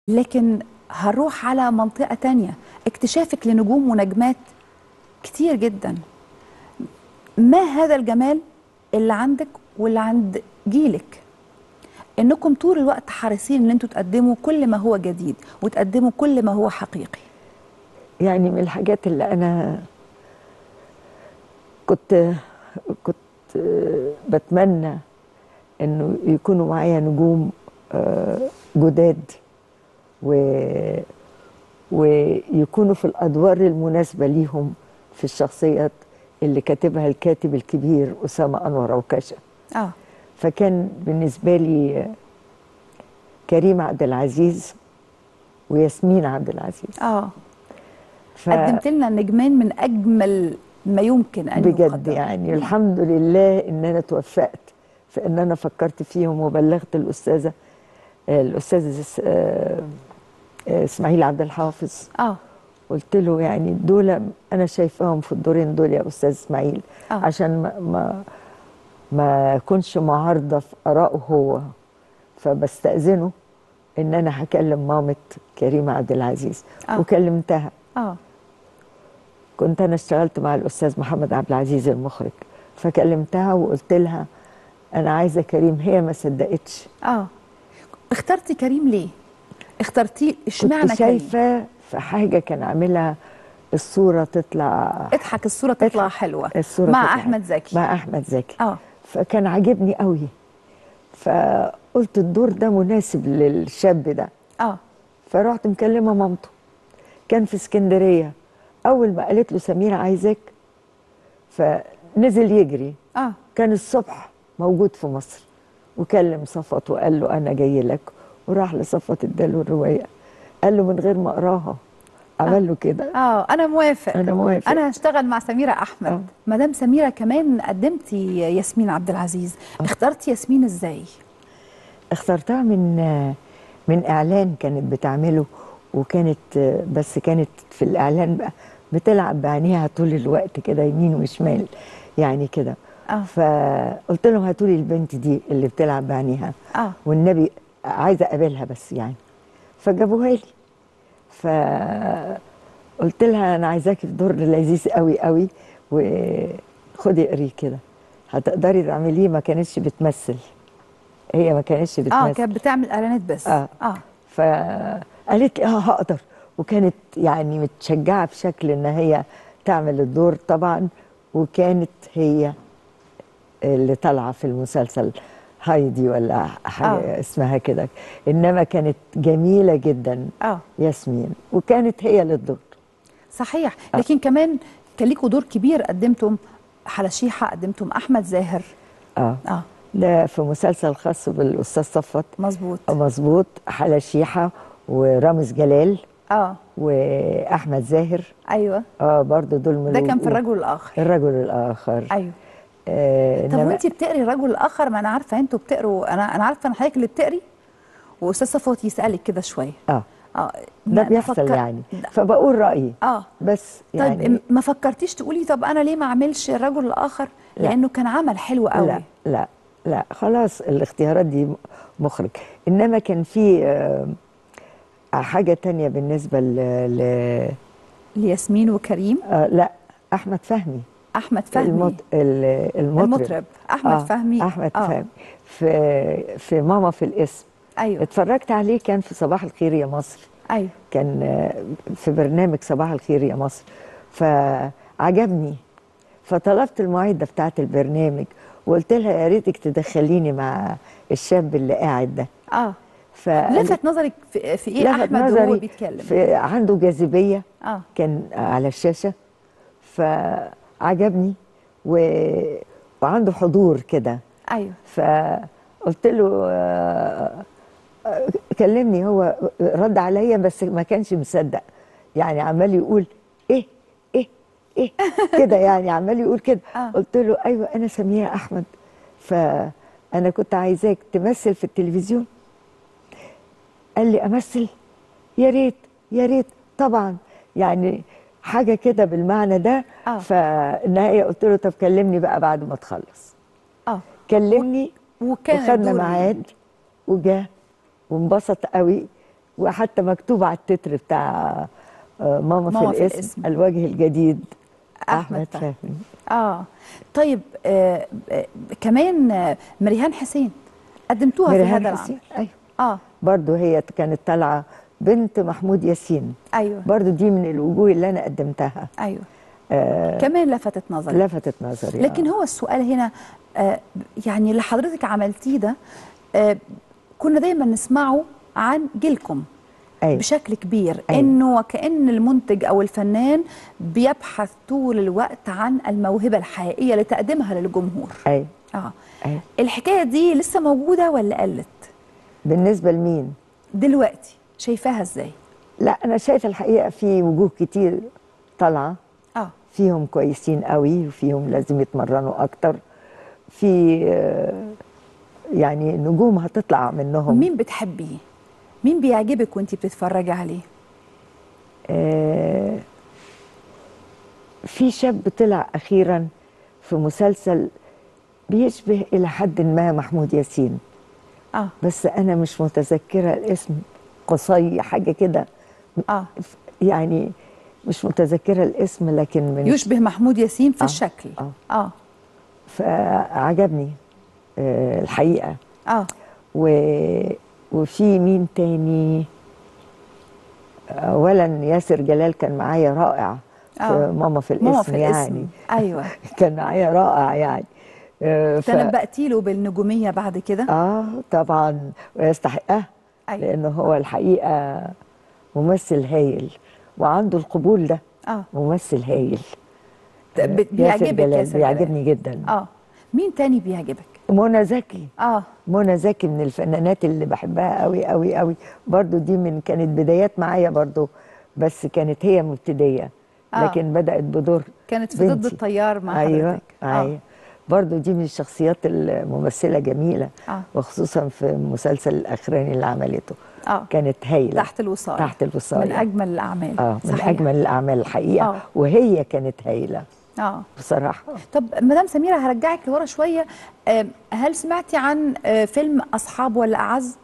لكن هنروح على منطقة تانية اكتشافك لنجوم ونجمات كتير جدا ما هذا الجمال اللي عندك واللي عند جيلك انكم طول الوقت حريصين ان انتوا تقدموا كل ما هو جديد وتقدموا كل ما هو حقيقي يعني من الحاجات اللي انا كنت كنت بتمنى انه يكونوا معايا نجوم آه، جداد و ويكونوا في الادوار المناسبه ليهم في الشخصيات اللي كاتبها الكاتب الكبير اسامه انور عكاشه اه فكان بالنسبه لي كريم عبد العزيز وياسمين عبد العزيز اه ف... قدمت لنا نجمين من اجمل ما يمكن ان بجد يقدم. يعني الحمد لله ان انا توفقت في ان انا فكرت فيهم وبلغت الاستاذه الاستاذ اس- آه، آه، اسماعيل عبد الحافظ اه قلت له يعني دول انا شايفاهم في الدورين دول يا استاذ اسماعيل آه. عشان ما ما ما اكونش معارضه في ارائه هو فبستاذنه ان انا هكلم مامه كريم عبد العزيز آه. وكلمتها اه كنت انا اشتغلت مع الاستاذ محمد عبد العزيز المخرج فكلمتها وقلت لها انا عايزه كريم هي ما صدقتش اه اخترتي كريم ليه اخترتيه اشمعنى كنت كريم شايفه في حاجه كان عاملها الصوره تطلع اضحك الصوره تطلع اضحك. حلوه الصورة مع تطلع- احمد زكي مع احمد زكي اه فكان عاجبني قوي فقلت الدور ده مناسب للشاب ده اه فرحت مكلمه مامته كان في اسكندريه اول ما قالت له سميره عايزاك فنزل يجري اه كان الصبح موجود في مصر وكلم صفوت وقال له انا جاي لك وراح لصفوت اداله الروايه قال له من غير ما اقراها عمل له كده اه انا موافق انا موافق انا هشتغل مع سميره احمد آه. مدام سميره كمان قدمتي ياسمين عبد العزيز اخترتي ياسمين ازاي اخترتها من من اعلان كانت بتعمله وكانت بس كانت في الاعلان بقى بتلعب بعينيها طول الوقت كده يمين وشمال يعني كده اه فقلت لهم هاتوا لي البنت دي اللي بتلعب بعينيها اه والنبي عايزه اقابلها بس يعني فجابوها لي فقلت لها انا عايزاكي في دور لذيذ قوي قوي وخدي اقريه كده هتقدري تعمليه ما كانتش بتمثل هي ما كانتش بتمثل اه كانت بتعمل اعلانات بس آه. اه فقالت لي اه هقدر وكانت يعني متشجعه بشكل ان هي تعمل الدور طبعا وكانت هي اللي طالعه في المسلسل هايدي ولا حاجه آه. آه. اسمها كده انما كانت جميله جدا اه ياسمين وكانت هي للدور صحيح لكن كمان كان ليكوا دور كبير قدمتم حلشيحه قدمتم احمد زاهر اه اه ده في مسلسل خاص بالاستاذ صفوت مظبوط مظبوط حلشيحه ورامز جلال اه واحمد زاهر ايوه اه برضو دول ده كان في ملوك- الرجل الاخر الرجل الاخر ايوه آه طب إنما- وانت بتقري الرجل الاخر ما انا عارفه انتوا بتقروا انا انا عارفه ان حضرتك اللي بتقري واستاذ صفوت يسالك كده شويه اه اه ده ما- بيحصل فكر- يعني ده- فبقول رايي اه بس طيب يعني ما فكرتيش تقولي طب انا ليه ما اعملش الرجل الاخر لا. لانه كان عمل حلو قوي لا لا لا خلاص الاختيارات دي مخرج انما كان في آه حاجه تانية بالنسبه ل, ل... لياسمين وكريم آه لا احمد فهمي احمد فهمي المط... ال- المطرب المطرب احمد فهمي احمد آه. فهمي في في ماما في الاسم ايوه اتفرجت عليه كان في صباح الخير يا مصر ايوه كان آه، في برنامج صباح الخير يا مصر فعجبني فطلبت المعدة بتاعة البرنامج وقلت لها يا ريتك تدخليني مع الشاب اللي قاعد ده اه فقالت- لفت نظرك في, في ايه لفت احمد وهو نظري بيتكلم في عنده جاذبية اه كان على الشاشة فعجبني و... وعنده حضور كده ايوه فقلت له آه، آه، كلمني هو رد عليا بس ما كانش مصدق يعني عمال يقول ايه ايه ايه كده يعني عمال يقول كده آه. قلت له ايوه انا سميره احمد فانا كنت عايزاك تمثل في التلفزيون قال لي امثل يا ريت يا ريت طبعا يعني حاجه كده بالمعنى ده آه. فالنهايه قلت له طب كلمني بقى بعد ما تخلص اه كلمني وكان وخدنا الدور ميعاد وجا وانبسط قوي وحتى مكتوب على التتر بتاع آه، ماما, ماما في, في الاسم, الاسم. الوجه الجديد أحمد احمد فهمي. فهمي اه طيب آه آه كمان آه مريهان حسين قدمتوها في مريهان هذا العمل حسين ايوه اه برضه هي كانت طالعه بنت محمود ياسين ايوه برضه دي من الوجوه اللي انا قدمتها ايوه آه كمان لفتت نظري لفتت نظري لكن آه. هو السؤال هنا آه يعني اللي حضرتك عملتيه ده آه كنا دايما نسمعه عن جيلكم أيوة. بشكل كبير أيوة. انه وكأن المنتج او الفنان بيبحث طول الوقت عن الموهبة الحقيقية لتقديمها للجمهور ايوه اه ايوه الحكاية دي لسه موجودة ولا قلت بالنسبه لمين دلوقتي شايفاها ازاي لا انا شايفه الحقيقه في وجوه كتير طالعه اه فيهم كويسين قوي وفيهم لازم يتمرنوا اكتر في آه، يعني نجوم هتطلع منهم مين بتحبيه مين بيعجبك وانتي بتتفرجي عليه آه، في شاب طلع اخيرا في مسلسل بيشبه الى حد ما محمود ياسين اه بس انا مش متذكره الاسم قصي حاجه كده اه يعني مش متذكره الاسم لكن من يشبه محمود ياسين في آه، الشكل آه. اه فعجبني آه، الحقيقه اه و... وفي مين تاني اولا ياسر جلال كان معايا رائع في آه. ماما في الاسم ماما في الاسم يعني ايوه كان معايا رائع يعني آه، ف... تنبأتي له بالنجومية بعد كده اه طبعا ويستحقها أيوة. لانه هو الحقيقه ممثل هايل وعنده القبول ده اه ممثل هايل ب- ياسر بيعجبك جلال ياسر جلال. بيعجبني جدا اه مين تاني بيعجبك منى زكي اه منى زكي من الفنانات اللي بحبها قوي قوي قوي برضو دي من كانت بدايات معايا برضو بس كانت هي مبتدية آه. لكن بدأت بدور كانت في ضد بنتي. التيار مع ايوه حضرتك ايوه برضو دي من الشخصيات الممثلة جميلة آه. وخصوصا في المسلسل الأخراني اللي عملته اه كانت هايلة تحت الوصاية تحت الوصاية من اجمل الاعمال اه من صحيح. أجمل الأعمال الحقيقة آه. وهي كانت هايلة اه بصراحة طب مدام سميرة هرجعك لورا شوية آم، هل سمعتي عن آه، فيلم أصحاب ولا أعز؟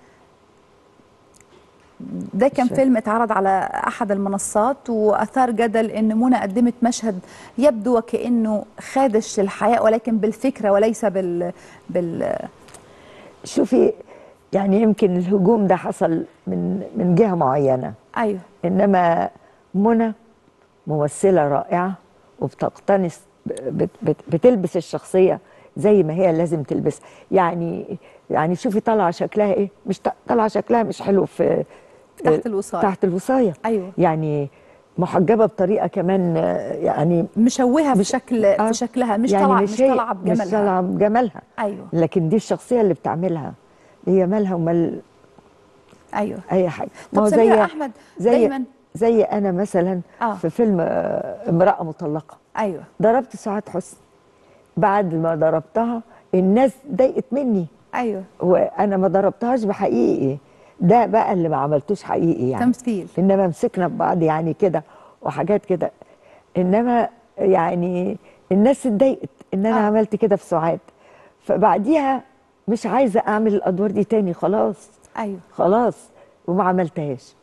ده كان مش فيلم اتعرض على أحد المنصات وأثار جدل إن منى قدمت مشهد يبدو وكأنه خادش للحياة ولكن بالفكرة وليس بال بال شوفي يعني يمكن الهجوم ده حصل من من جهة معينة أيوه انما منى ممثله رائعه وبتقتنص بت بت بتلبس الشخصيه زي ما هي لازم تلبس يعني يعني شوفي طالعه شكلها ايه مش ط- طالعه شكلها مش حلو في تحت الوصاية. تحت الوصايه أيوه. يعني محجبه بطريقه كمان آه، يعني مشوهة في مش- شكل آه، في شكلها مش يعني طالعة مش هي- طالعة مش بجمالها طالعه بجمالها أيوه لكن دي الشخصيه اللي بتعملها هي مالها ومال أيوه اي حاجه ما طب هو سميرة زي أحمد زي دايما زي انا مثلا آه. في فيلم آه، امراه مطلقه أيوه ضربت سعاد حسني بعد ما ضربتها الناس ضايقت مني أيوه وانا ما ضربتهاش بحقيقي ده بقى اللي ما عملتوش حقيقي يعني تمثيل انما مسكنا ببعض يعني كده وحاجات كده انما يعني الناس اتضايقت ان انا آه. آه. عملت كده في سعاد فبعديها مش عايزه اعمل الادوار دي تاني خلاص أيوه خلاص وما عملتهاش